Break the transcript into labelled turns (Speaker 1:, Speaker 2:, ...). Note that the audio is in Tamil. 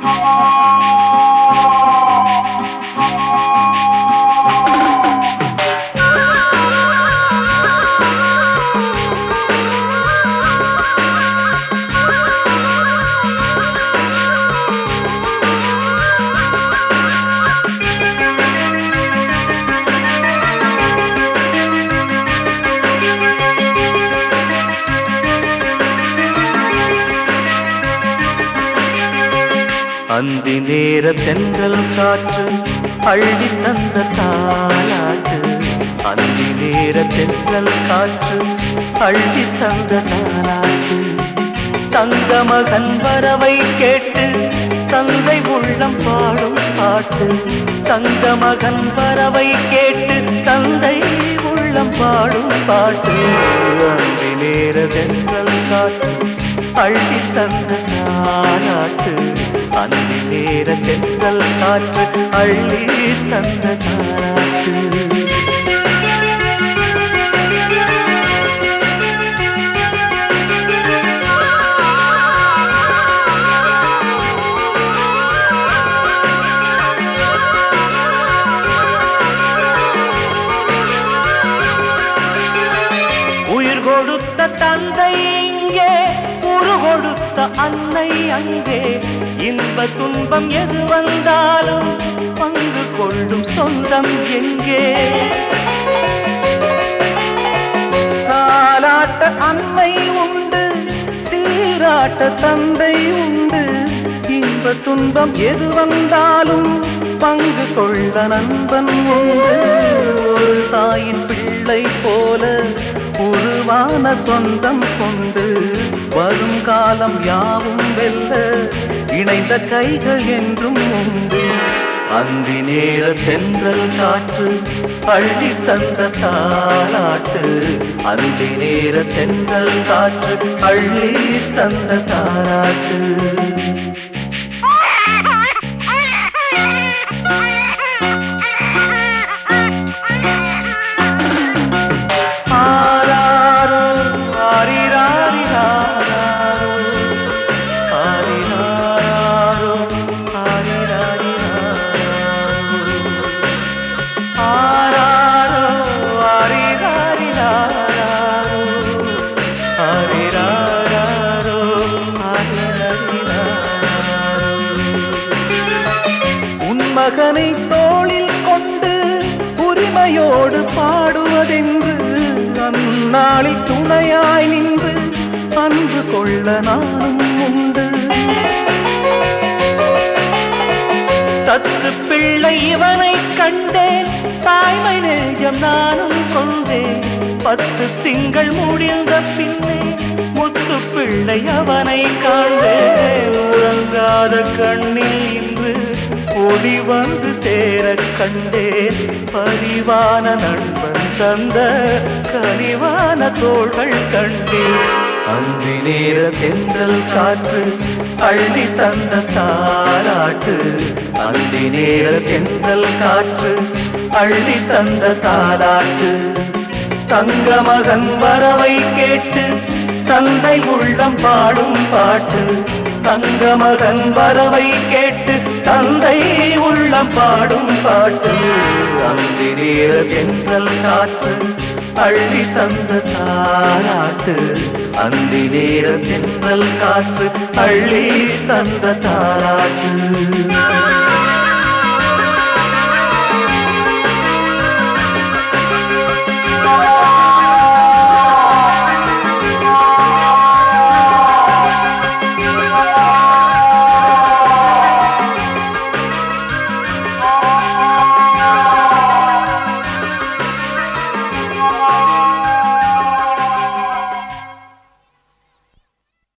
Speaker 1: அந்தி நேர தென்றல் காற்று அள்ளி தந்த தாலாட்டு அந்தி நேர தென்றல் காற்று அள்ளி தந்த தாலாட்டு தங்க மகன் வரவை கேட்டு தந்தை உள்ளம் பாடும் பாட்டு தங்க மகன் வரவை கேட்டு தந்தை உள்ளம் பாடும் பாட்டு அந்தி நேர தென்றல் காற்று அள்ளி தந்த தாலாட்டு அந்தி நேர தென்றல் காற்று அள்ளி தந்த தாலாட்டு உயிர் கொடுத்த தந்தை இங்கே உரு கொடுத்த அன்னை அங்கே இன்ப துன்பம் எது வந்தாலும் பங்கு கொள்ளும் சொந்தம் எங்கே தாலாட்ட அன்னை உண்டு சீராட்ட தந்தை உண்டு இன்ப துன்பம் எது வந்தாலும் பங்கு கொள்ள நண்பன் உண்டு ஒரு தாயின் பிள்ளை போல உருவான சொந்தம் கொண்டு வரும் காலம் யாவும் வெல்ல இணைந்த கைகள் என்றும் உண்டு அந்தி நேர தென்றல் காற்று அள்ளி தந்த தாலாட்டு அந்தி நேர தென்றல் காற்று அள்ளி தந்த தாலாட்டு ஆராரோ ஆரிராரிராரோ ஆரிராரோ ஆரிராரிராரோ ஆராரோ ஆரிராரிராரோ ஆரிராரோ ஆரிராரிராரோ உன் மகனை தோளில் கொண்டு உரிமையோடு பாடுவதென்று அந்நாளில் துணையாய் நின்று அன்பு கொள்ள நானும் உண்டு தத்து பிள்ளை இவனை கண்டேன் தாய்மை நெஞ்சம் நானும் கொண்டேன் பத்து திங்கள் முடிந்த பின்னே முத்து பிள்ளை அவனை காண்பேன் உறங்காத கண்ணில் இன்று ஒளி வந்து சேர கண்டேன் பரிவான நண்பன் தந்த கனிவான தோள்கள் கண்டேன் அந்தி நேர தென்றல் காற்று அள்ளி தந்த தாலாட்டு அந்தி நேர தென்றல் காற்று அள்ளி தந்த தாலாட்டு தங்க மகன் வரவை கேட்டு தந்தை உள்ளம் பாடும் பாட்டு தங்க மகன் வரவை கேட்டு தந்தை உள்ளம் பாடும் பாட்டு அந்தி நேர தென்றல் காற்று அள்ளி தந்த தாலாட்டு அந்தி நேர தென்றல் காற்று அள்ளி தந்த தாலாட்டு